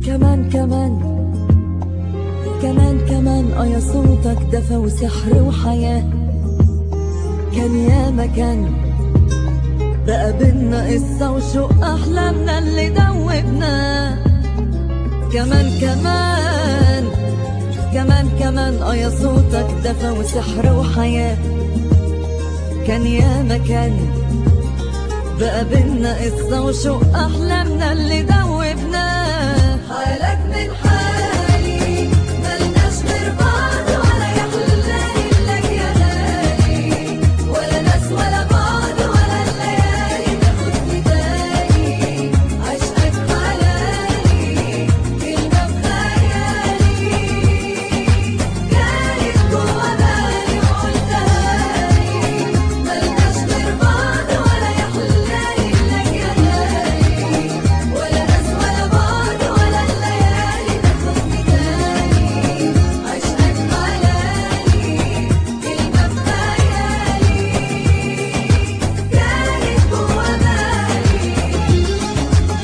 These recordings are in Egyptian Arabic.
كمان كمان كمان كمان اه يا صوتك دفى وسحر وحياة كان يا مكان بقى بينا قصة وشوق أحلامنا اللي دوبنا كمان كمان كمان كمان اه يا صوتك دفى وسحر وحياة كان يا مكان بقى بينا قصة وشوق أحلامنا اللي دوبنا حالك من حالي ملناش غير بعض ولا يحلاني لك يا غالي ولا ناس ولا بعض ولا الليالي تاخدني تاني عشقك حلالي كلمة بخيالي كانت جوا بالي وقلتها لي ملناش غير بعض ولا يحلاني لك يا غالي ولا ناس ولا بعض ولا الليالي تاخدني تاني عشقك حلالي كلمة بخيالي كانت جوا بالي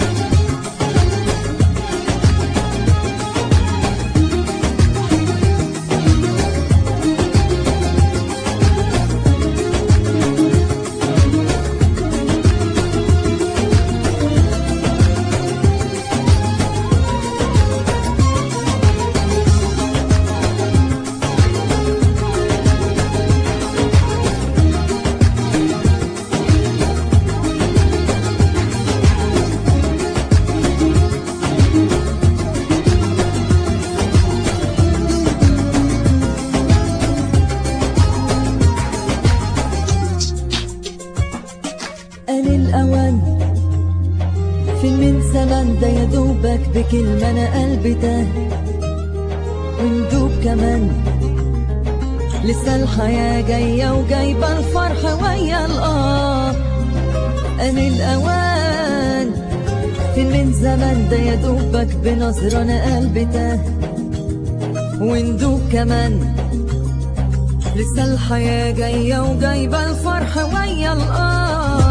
آن الأوان في من زمان ده يا دوبك بكلمة أنا قلبي تاه وندوب كمان لسه الحياة جاية وجايبة الفرح ويا الآه آن الأوان في من زمان ده يا دوبك بنظرة أنا قلبي تاه وندوب كمان لسه الحياة جاية وجايبة الفرح ويا الآه